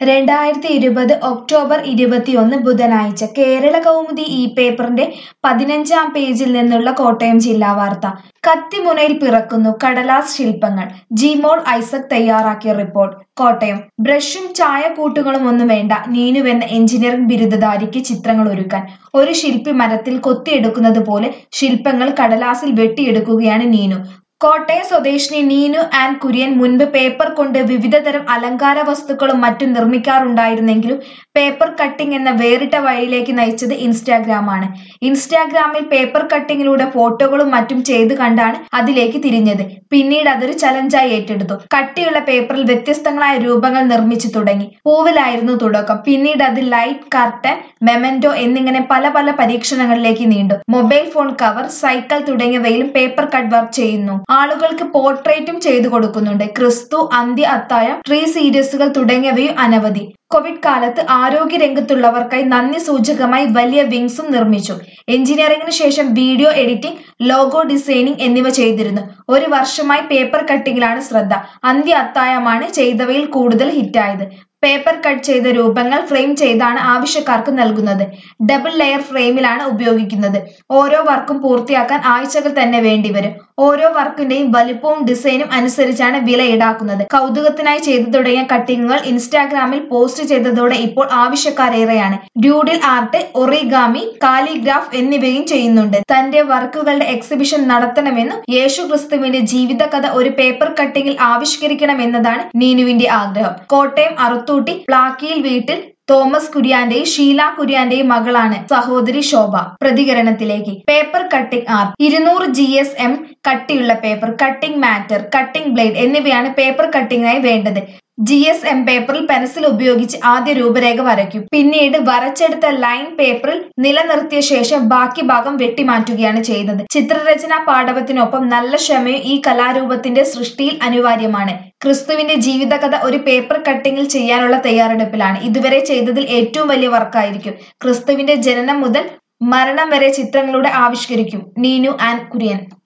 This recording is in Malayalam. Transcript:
രണ്ടായിരത്തി ഇരുപത് ഒക്ടോബർ ഇരുപത്തിയൊന്ന് ബുധനാഴ്ച കേരള കൗമുദി ഈ പേപ്പറിന്റെ പതിനഞ്ചാം പേജിൽ നിന്നുള്ള കോട്ടയം ജില്ലാ വാർത്ത കത്തിമുനയിൽ പിറക്കുന്നു കടലാസ് ശില്പങ്ങൾ ജിമോൾ ഐസക് തയ്യാറാക്കിയ റിപ്പോർട്ട് കോട്ടയം ബ്രഷും ചായക്കൂട്ടുകളും ഒന്നും വേണ്ട നീനുവെന്ന എഞ്ചിനീയറിംഗ് ബിരുദധാരിക്ക് ചിത്രങ്ങൾ ഒരുക്കാൻ ഒരു ശില്പി മരത്തിൽ കൊത്തിയെടുക്കുന്നത് പോലെ ശില്പങ്ങൾ കടലാസിൽ വെട്ടിയെടുക്കുകയാണ് നീനു കോട്ടയം സ്വദേശിനി നീനു ആൻഡ് കുര്യൻ മുൻപ് പേപ്പർ കൊണ്ട് വിവിധതരം അലങ്കാര വസ്തുക്കളും മറ്റും നിർമ്മിക്കാറുണ്ടായിരുന്നെങ്കിലും പേപ്പർ കട്ടിംഗ് എന്ന വേറിട്ട വഴിയിലേക്ക് നയിച്ചത് ഇൻസ്റ്റാഗ്രാമാണ് ഇൻസ്റ്റാഗ്രാമിൽ പേപ്പർ കട്ടിങ്ങിലൂടെ ഫോട്ടോകളും മറ്റും ചെയ്തു കണ്ടാണ് അതിലേക്ക് തിരിഞ്ഞത് പിന്നീട് അതൊരു ചലഞ്ചായി ഏറ്റെടുത്തു കട്ടിയുള്ള പേപ്പറിൽ വ്യത്യസ്തങ്ങളായ രൂപങ്ങൾ നിർമ്മിച്ചു തുടങ്ങി പൂവിലായിരുന്നു തുടക്കം പിന്നീട് അത് ലൈറ്റ് കർട്ടൻ മെമന്റോ എന്നിങ്ങനെ പല പല പരീക്ഷണങ്ങളിലേക്ക് നീണ്ടു മൊബൈൽ ഫോൺ കവർ സൈക്കിൾ തുടങ്ങിയവയിലും പേപ്പർ കട്ട് വർക്ക് ചെയ്യുന്നു ആളുകൾക്ക് പോർട്രേറ്റും ചെയ്തു കൊടുക്കുന്നുണ്ട് ക്രിസ്തു അന്ത്യ അത്താഴം ട്രീ സീരീസുകൾ തുടങ്ങിയവയും അനവധി കോവിഡ് കാലത്ത് ആരോഗ്യ രംഗത്തുള്ളവർക്കായി നന്ദി സൂചകമായി വലിയ വിങ്സും നിർമ്മിച്ചു എഞ്ചിനീയറിംഗിന് ശേഷം വീഡിയോ എഡിറ്റിംഗ് ലോഗോ ഡിസൈനിങ് എന്നിവ ചെയ്തിരുന്നു ഒരു വർഷമായി പേപ്പർ കട്ടിങ്ങിലാണ് ശ്രദ്ധ അന്ത്യ അത്താഴമാണ് ചെയ്തവയിൽ കൂടുതൽ ഹിറ്റായത് പേപ്പർ കട്ട് ചെയ്ത രൂപങ്ങൾ ഫ്രെയിം ചെയ്താണ് ആവശ്യക്കാർക്ക് നൽകുന്നത് ഡബിൾ ലെയർ ഫ്രെയിമിലാണ് ഉപയോഗിക്കുന്നത് ഓരോ വർക്കും പൂർത്തിയാക്കാൻ ആഴ്ചകൾ തന്നെ വേണ്ടിവരും ഓരോ വർക്കിന്റെയും വലിപ്പവും ഡിസൈനും അനുസരിച്ചാണ് വില ഈടാക്കുന്നത് കൗതുകത്തിനായി ചെയ്തു തുടങ്ങിയ കട്ടിങ്ങുകൾ ഇൻസ്റ്റാഗ്രാമിൽ പോസ്റ്റ് ചെയ്തതോടെ ഇപ്പോൾ ആവശ്യക്കാരേറെയാണ് ഡ്യൂഡിൽ ആർട്ട് ഒറിഗാമി കാലിഗ്രാഫ് എന്നിവയും ചെയ്യുന്നുണ്ട് തന്റെ വർക്കുകളുടെ എക്സിബിഷൻ നടത്തണമെന്നും യേശു ക്രിസ്തുവിന്റെ ജീവിതകഥ ഒരു പേപ്പർ കട്ടിങ്ങിൽ ആവിഷ്കരിക്കണമെന്നതാണ് നീനുവിന്റെ ആഗ്രഹം കോട്ടയം അറുത്തൂട്ടി പ്ലാക്കിയിൽ വീട്ടിൽ തോമസ് കുര്യാന്റെയും ഷീല കുര്യാന്റെയും മകളാണ് സഹോദരി ശോഭ പ്രതികരണത്തിലേക്ക് പേപ്പർ കട്ടിംഗ് ആർട്ട് ഇരുന്നൂറ് ജി എസ് എം കട്ടിയുള്ള പേപ്പർ കട്ടിംഗ് മാറ്റർ കട്ടിംഗ് ബ്ലേഡ് എന്നിവയാണ് പേപ്പർ കട്ടിങ്ങിനായി വേണ്ടത് ജി എസ് എം പേപ്പറിൽ പെൻസിൽ ഉപയോഗിച്ച് ആദ്യ രൂപരേഖ വരയ്ക്കും പിന്നീട് വരച്ചെടുത്ത ലൈൻ പേപ്പറിൽ നിലനിർത്തിയ ശേഷം ബാക്കി ഭാഗം വെട്ടിമാറ്റുകയാണ് ചെയ്യുന്നത് ചിത്രരചനാ പാഠവത്തിനൊപ്പം നല്ല ക്ഷമയും ഈ കലാരൂപത്തിന്റെ സൃഷ്ടിയിൽ അനിവാര്യമാണ് ക്രിസ്തുവിന്റെ ജീവിതകഥ ഒരു പേപ്പർ കട്ടിങ്ങിൽ ചെയ്യാനുള്ള തയ്യാറെടുപ്പിലാണ് ഇതുവരെ ചെയ്തതിൽ ഏറ്റവും വലിയ വർക്കായിരിക്കും ക്രിസ്തുവിന്റെ ജനനം മുതൽ മരണം വരെ ചിത്രങ്ങളുടെ ആവിഷ്കരിക്കും നീനു ആൻഡ് കുര്യൻ